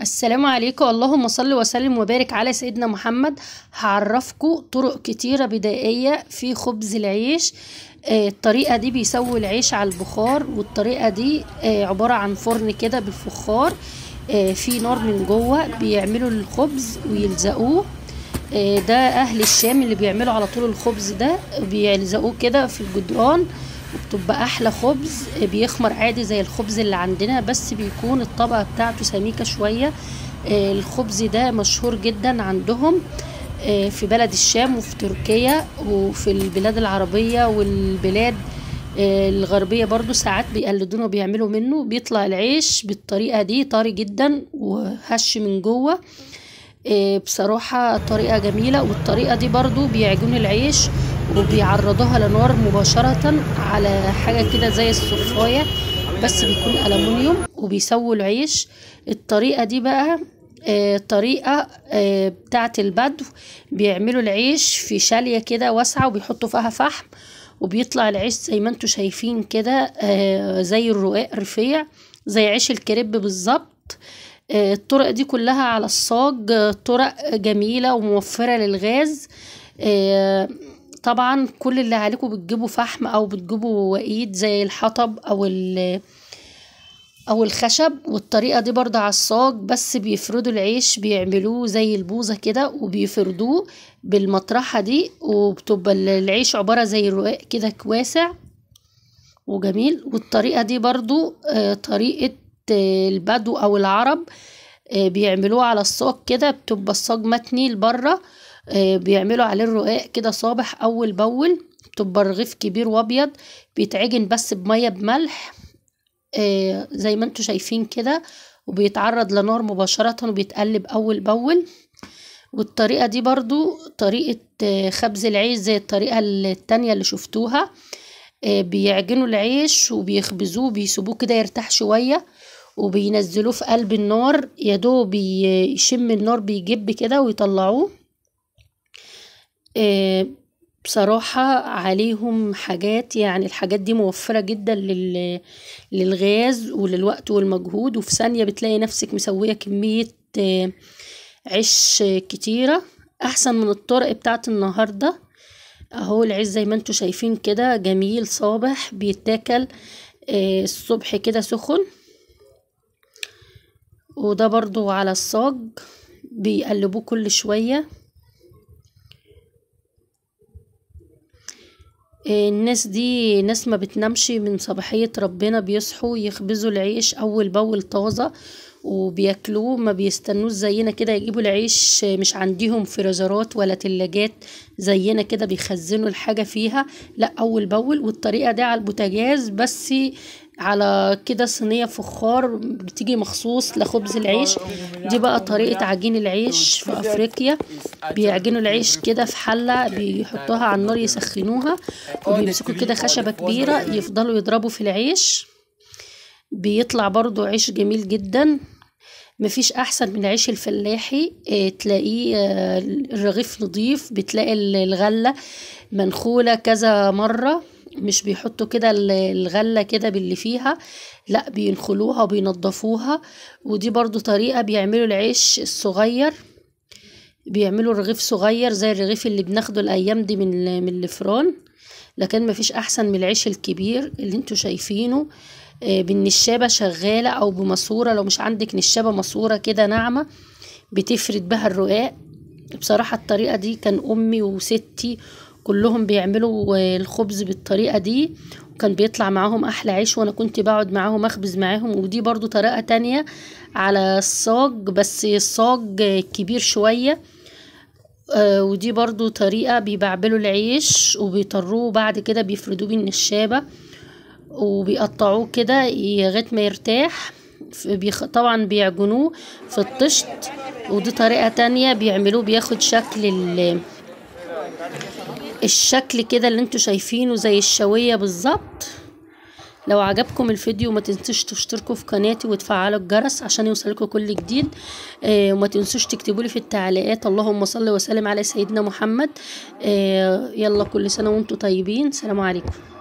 السلام عليكم اللهم صل وسلم وبارك على سيدنا محمد هعرفكم طرق كتيرة بدائية في خبز العيش آه، الطريقة دي بيسووا العيش على البخار والطريقة دي آه، عبارة عن فرن كده بالفخار آه، في نار من جوه بيعملوا الخبز ويلزقوه آه، ده أهل الشام اللي بيعملوا على طول الخبز ده بيلزقوه كده في الجدران وبتبقى احلى خبز بيخمر عادي زي الخبز اللي عندنا بس بيكون الطبقه بتاعته سميكه شويه آه، الخبز ده مشهور جدا عندهم آه، في بلد الشام وفي تركيا وفي البلاد العربيه والبلاد آه، الغربيه برضو ساعات بيقلدونه وبيعملوا منه بيطلع العيش بالطريقه دي طري جدا وهش من جوه آه، بصراحة طريقة جميلة والطريقة دي برضو بيعجنوا العيش وبيعرضوها لنار مباشرة على حاجة كده زي الصفاية بس بيكون ألمونيوم وبيسووا العيش الطريقة دي بقى آه، طريقة آه، بتاعة البدو بيعملوا العيش في شالية كده واسعة وبيحطوا فيها فحم وبيطلع العيش زي ما انتوا شايفين كده آه، زي الرقاق رفيع زي عيش الكريب بالظبط آه، الطرق دي كلها على الصاج آه، طرق جميلة وموفرة للغاز آه، طبعا كل اللي عليكم بتجيبوا فحم او بتجيبوا وقيد زي الحطب او ال او الخشب والطريقة دي برضه على الصاج بس بيفردوا العيش بيعملوه زي البوظة كده وبيفردوه بالمطرحة دي وبتبقى العيش عبارة زي الرقاق كده واسع وجميل والطريقة دي برضو آه، طريقة آه، البدو أو العرب آه، بيعملوها على الصاج كده بتبقى الصاج متني لبره آه، بيعملوا عليه الرقاق كده صابح أول بأول بتبقى الرغيف كبير وأبيض بيتعجن بس بمية بملح آه، زي ما انتوا شايفين كده وبيتعرض لنار مباشرة وبيتقلب أول بأول والطريقة دي برضو طريقة آه، خبز العيش زي الطريقة التانية اللي شفتوها آه، بيعجنوا العيش وبيخبزوه بيسيبوه كده يرتاح شوية وبينزلوه في قلب النار يا دوب ي- يشم النار بيجب كده ويطلعوه آه، بصراحة عليهم حاجات يعني الحاجات دي موفرة جدا لل... للغاز وللوقت والمجهود وفي ثانية بتلاقي نفسك مسوية كمية آه، عيش كتيرة أحسن من الطرق بتاعت النهاردة اهو العيش زي ما انتوا شايفين كده جميل صابح بيتاكل آه، الصبح كده سخن وده برضو على الصاج بيقلبوه كل شوية آه، الناس دي ناس ما بتنامش من صباحية ربنا بيصحوا يخبزوا العيش أول بأول طازة وبياكلوه ما بيستنوش زينا كده يجيبوا العيش مش عندهم فريزرات ولا تلاجات زينا كده بيخزنوا الحاجة فيها لا أول بأول والطريقة دي على البوتاجاز بس على كده صينية فخار بتيجي مخصوص لخبز العيش دي بقى طريقة عجين العيش في أفريقيا بيعجنوا العيش كده في حلة بيحطوها على النار يسخنوها وبيمسكوا كده خشبة كبيرة يفضلوا يضربوا في العيش بيطلع برضو عيش جميل جدا مفيش احسن من العيش الفلاحي اه تلاقيه اه الرغيف نضيف بتلاقي ال- الغلة منخولة كذا مرة مش بيحطوا كده ال- الغلة كده باللي فيها لا بينخلوها وبينضفوها ودي برضو طريقة بيعملوا العيش الصغير بيعملوا رغيف صغير زي الرغيف اللي بناخده الايام دي من ال- من الفران لكن مفيش احسن من العيش الكبير اللي انتوا شايفينه آه، بالنشابة شغالة او بماسورة لو مش عندك نشابة ماسورة كده ناعمة بتفرد بها الرقاق بصراحة الطريقة دي كان امي وستي كلهم بيعملوا آه، الخبز بالطريقة دي وكان بيطلع معاهم احلى عيش وانا كنت بقعد معاهم اخبز معاهم ودي برضو طريقة تانية على الصاج بس الصاج آه، كبير شوية آه، ودي برضو طريقة بيبعبلوا العيش وبيطروه بعد كده بيفردوه بالنشابة وبيقطعوه كده لغاية ما يرتاح ف- بيخ... طبعا بيعجنوه في الطشت ودي طريقة تانية بيعملوه بياخد شكل ال... الشكل كده اللي انتوا شايفينه زي الشوية بالظبط لو عجبكم الفيديو ما تنسوش تشتركوا في قناتي وتفعلوا الجرس عشان يوصلكوا كل جديد آه وما تنسوش تكتبوا لي في التعليقات اللهم صل وسلم على سيدنا محمد آه يلا كل سنة وانتم طيبين سلام عليكم